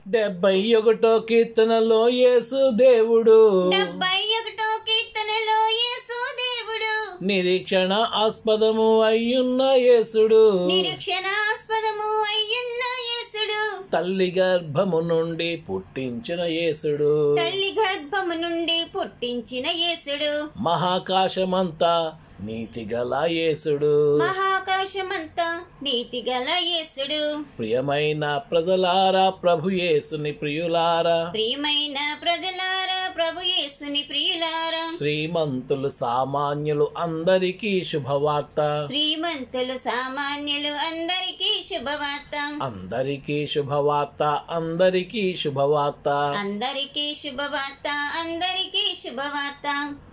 డెబ్బై ఒకటో కీర్తనలో యేసు దేవుడు డెబ్బై ఒకటో కీర్తనలో యేసు దేవుడు నిరీక్షణ ఆస్పదము అయ్యున్న యేసుడు నిరీక్షణాస్పదము అయ్యున్న యేసుడు తల్లి గర్భము నుండి పుట్టించిన యేసుడు తల్లి గర్భము నుండి పుట్టించిన యేసుడు మహాకాశమంతా నీతిగల యేసుడు మహాకాశమంతా నీతిగల యేసుడు ప్రియమైన ప్రజలారా ప్రభు యేసుని ప్రియులారా ప్రియమైన ప్రజలారా ప్రభు యేసుని ప్రియులారా శ్రీమంతులు సామాన్యులు అందరికీ శుభవార్త శ్రీమంతులు సామాన్యులు అందరికీ శుభవార్త అందరికీ శుభవార్త అందరికీ శుభవార్త అందరికీ శుభవార్త అందరికీ శుభవార్త